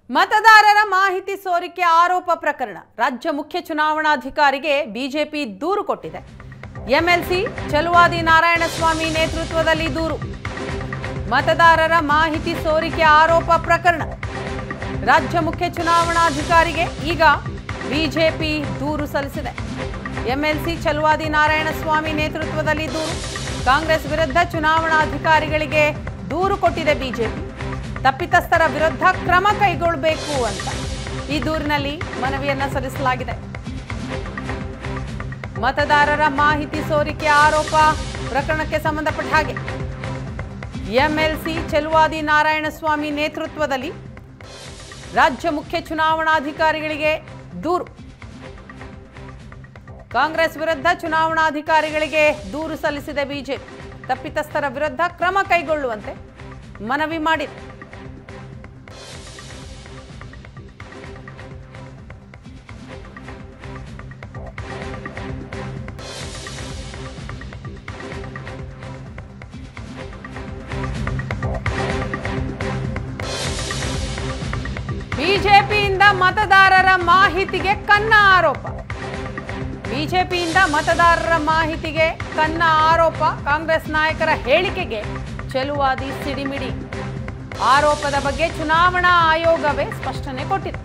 ಮತದಾರರ ಮಾಹಿತಿ ಸೋರಿಕೆ ಆರೋಪ ಪ್ರಕರಣ ರಾಜ್ಯ ಮುಖ್ಯ ಚುನಾವಣಾಧಿಕಾರಿಗೆ ಬಿಜೆಪಿ ದೂರು ಕೊಟ್ಟಿದೆ ಎಂಎಲ್ಸಿ ಚಲುವಾದಿ ನಾರಾಯಣಸ್ವಾಮಿ ನೇತೃತ್ವದಲ್ಲಿ ದೂರು ಮತದಾರರ ಮಾಹಿತಿ ಸೋರಿಕೆ ಆರೋಪ ಪ್ರಕರಣ ರಾಜ್ಯ ಮುಖ್ಯ ಚುನಾವಣಾಧಿಕಾರಿಗೆ ಈಗ ಬಿಜೆಪಿ ದೂರು ಸಲ್ಲಿಸಿದೆ ಎಂಎಲ್ಸಿ ಚಲುವಾದಿ ನಾರಾಯಣಸ್ವಾಮಿ ನೇತೃತ್ವದಲ್ಲಿ ದೂರು ಕಾಂಗ್ರೆಸ್ ವಿರುದ್ಧ ಚುನಾವಣಾಧಿಕಾರಿಗಳಿಗೆ ದೂರು ಕೊಟ್ಟಿದೆ ಬಿಜೆಪಿ ತಪ್ಪಿತಸ್ಥರ ವಿರುದ್ಧ ಕ್ರಮ ಕೈಗೊಳ್ಳಬೇಕು ಅಂತ ಈ ದೂರಿನಲ್ಲಿ ಮನವಿಯನ್ನ ಸಲ್ಲಿಸಲಾಗಿದೆ ಮತದಾರರ ಮಾಹಿತಿ ಸೋರಿಕೆ ಆರೋಪ ಪ್ರಕರಣಕ್ಕೆ ಸಂಬಂಧಪಟ್ಟ ಹಾಗೆ ಎಂಎಲ್ಸಿ ಚೆಲುವಾದಿ ನಾರಾಯಣಸ್ವಾಮಿ ನೇತೃತ್ವದಲ್ಲಿ ರಾಜ್ಯ ಮುಖ್ಯ ಚುನಾವಣಾಧಿಕಾರಿಗಳಿಗೆ ದೂರು ಕಾಂಗ್ರೆಸ್ ವಿರುದ್ಧ ಚುನಾವಣಾಧಿಕಾರಿಗಳಿಗೆ ದೂರು ಸಲ್ಲಿಸಿದೆ ಬಿಜೆಪಿ ತಪ್ಪಿತಸ್ಥರ ವಿರುದ್ಧ ಕ್ರಮ ಕೈಗೊಳ್ಳುವಂತೆ ಮನವಿ ಮಾಡಿದೆ ಬಿಜೆಪಿಯಿಂದ ಮತದಾರರ ಮಾಹಿತಿಗೆ ಕನ್ನ ಆರೋಪ ಬಿಜೆಪಿಯಿಂದ ಮತದಾರರ ಮಾಹಿತಿಗೆ ಕನ್ನ ಆರೋಪ ಕಾಂಗ್ರೆಸ್ ನಾಯಕರ ಹೇಳಿಕೆಗೆ ಚೆಲುವಾದಿ ಸಿಡಿಮಿಡಿ ಆರೋಪದ ಬಗ್ಗೆ ಚುನಾವಣಾ ಆಯೋಗವೇ ಸ್ಪಷ್ಟನೆ ಕೊಟ್ಟಿದೆ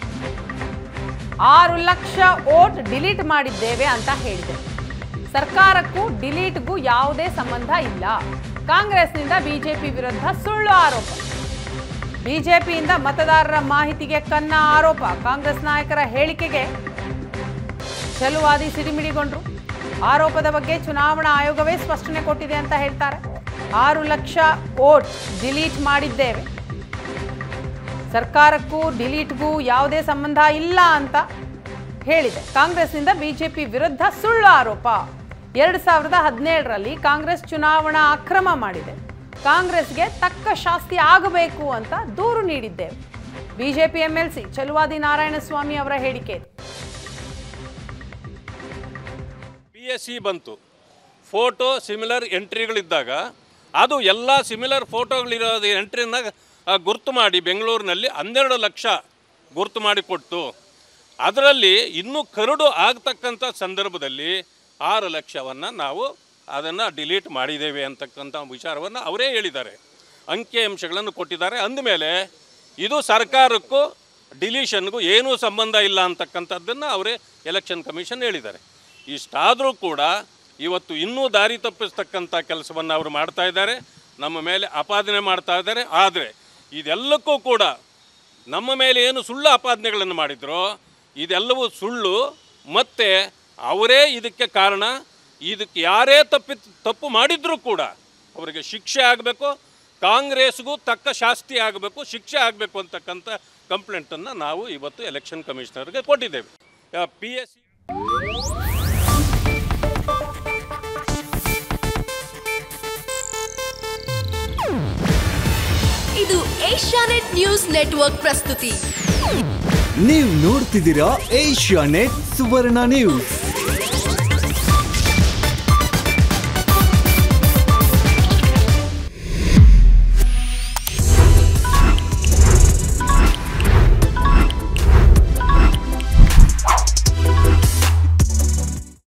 ಆರು ಲಕ್ಷ ಓಟ್ ಡಿಲೀಟ್ ಮಾಡಿದ್ದೇವೆ ಅಂತ ಹೇಳಿದೆ ಸರ್ಕಾರಕ್ಕೂ ಡಿಲೀಟ್ಗೂ ಯಾವುದೇ ಸಂಬಂಧ ಇಲ್ಲ ಕಾಂಗ್ರೆಸ್ನಿಂದ ಬಿಜೆಪಿ ವಿರುದ್ಧ ಸುಳ್ಳು ಆರೋಪ ಬಿಜೆಪಿಯಿಂದ ಮತದಾರರ ಮಾಹಿತಿಗೆ ಕನ್ನ ಆರೋಪ ಕಾಂಗ್ರೆಸ್ ನಾಯಕರ ಹೇಳಿಕೆಗೆ ಚೆಲುವಾದಿ ಸಿಡಿಮಿಡಿಗೊಂಡ್ರು ಆರೋಪದ ಬಗ್ಗೆ ಚುನಾವಣಾ ಆಯೋಗವೇ ಸ್ಪಷ್ಟನೆ ಕೊಟ್ಟಿದೆ ಅಂತ ಹೇಳ್ತಾರೆ ಆರು ಲಕ್ಷ ಓಟ್ ಡಿಲೀಟ್ ಮಾಡಿದ್ದೇವೆ ಸರ್ಕಾರಕ್ಕೂ ಡಿಲೀಟ್ಗೂ ಯಾವುದೇ ಸಂಬಂಧ ಇಲ್ಲ ಅಂತ ಹೇಳಿದೆ ಕಾಂಗ್ರೆಸ್ನಿಂದ ಬಿಜೆಪಿ ವಿರುದ್ಧ ಸುಳ್ಳು ಆರೋಪ ಎರಡು ಸಾವಿರದ ಹದಿನೇಳರಲ್ಲಿ ಕಾಂಗ್ರೆಸ್ ಚುನಾವಣಾ ಅಕ್ರಮ ಮಾಡಿದೆ ಕಾಂಗ್ರೆಸ್ಗೆ ತಕ್ಕ ಶಾಸ್ತಿ ಆಗಬೇಕು ಅಂತ ದೂರು ನೀಡಿದ್ದೇವೆ ಬಿಜೆಪಿ ಎಂಎಲ್ಸಿ ಚಲುವಾದಿ ನಾರಾಯಣಸ್ವಾಮಿ ಅವರ ಹೇಳಿಕೆ ಇದು. ಪಿ ಎಸ್ ಸಿ ಬಂತು ಫೋಟೋ ಸಿಮಿಲರ್ ಎಂಟ್ರಿಗಳಿದ್ದಾಗ ಅದು ಎಲ್ಲ ಸಿಮಿಲರ್ ಫೋಟೋಗಳಿರೋದು ಎಂಟ್ರಿನ ಆ, ಗುರ್ತು ಮಾಡಿ ಬೆಂಗಳೂರಿನಲ್ಲಿ ಹನ್ನೆರಡು ಲಕ್ಷ ಗುರ್ತು ಮಾಡಿ ಕೊಟ್ಟು ಅದರಲ್ಲಿ ಇನ್ನೂ ಕರಡು ಆಗ್ತಕ್ಕಂಥ ಸಂದರ್ಭದಲ್ಲಿ ಆರು ಲಕ್ಷವನ್ನು ನಾವು ಅದನ್ನು ಡಿಲೀಟ್ ಮಾಡಿದ್ದೇವೆ ಅಂತಕ್ಕಂಥ ವಿಚಾರವನ್ನು ಅವರೇ ಹೇಳಿದ್ದಾರೆ ಅಂಕಿ ಅಂಶಗಳನ್ನು ಕೊಟ್ಟಿದ್ದಾರೆ ಅಂದಮೇಲೆ ಇದು ಸರ್ಕಾರಕ್ಕೂ ಡಿಲೀಷನ್ಗೂ ಏನೂ ಸಂಬಂಧ ಇಲ್ಲ ಅಂತಕ್ಕಂಥದ್ದನ್ನು ಅವರೇ ಎಲೆಕ್ಷನ್ ಕಮಿಷನ್ ಹೇಳಿದ್ದಾರೆ ಇಷ್ಟಾದರೂ ಕೂಡ ಇವತ್ತು ಇನ್ನೂ ದಾರಿ ತಪ್ಪಿಸ್ತಕ್ಕಂಥ ಕೆಲಸವನ್ನು ಅವರು ಮಾಡ್ತಾ ಇದ್ದಾರೆ ನಮ್ಮ ಮೇಲೆ ಆಪಾದನೆ ಮಾಡ್ತಾ ಇದ್ದಾರೆ ಆದರೆ ಇದೆಲ್ಲಕ್ಕೂ ಕೂಡ ನಮ್ಮ ಮೇಲೆ ಏನು ಸುಳ್ಳು ಆಪಾದನೆಗಳನ್ನು ಮಾಡಿದ್ರೋ ಇದೆಲ್ಲವೂ ಸುಳ್ಳು ಮತ್ತು ಅವರೇ ಇದಕ್ಕೆ ಕಾರಣ ಇದಕ್ಕೆ ಯಾರೇ ತಪ್ಪಿ ತಪ್ಪು ಮಾಡಿದರೂ ಕೂಡ ಅವರಿಗೆ ಶಿಕ್ಷೆ ಆಗಬೇಕು ಕಾಂಗ್ರೆಸ್ಗೂ ತಕ್ಕ ಶಾಸ್ತಿ ಆಗಬೇಕು ಶಿಕ್ಷೆ ಆಗಬೇಕು ಅಂತಕ್ಕಂಥ ಕಂಪ್ಲೇಂಟನ್ನು ನಾವು ಇವತ್ತು ಎಲೆಕ್ಷನ್ ಕಮಿಷನರ್ಗೆ ಕೊಟ್ಟಿದ್ದೇವೆ ಪಿ ಎಸ್ ಸಿ ಇದು ಏಷ್ಯಾನೆಟ್ ನ್ಯೂಸ್ ನೆಟ್ವರ್ಕ್ ಪ್ರಸ್ತುತಿ ನೀವು ನೋಡ್ತಿದ್ದೀರಾ ಏಷ್ಯಾ ನೆಟ್ ಸುವರ್ಣ ನ್ಯೂಸ್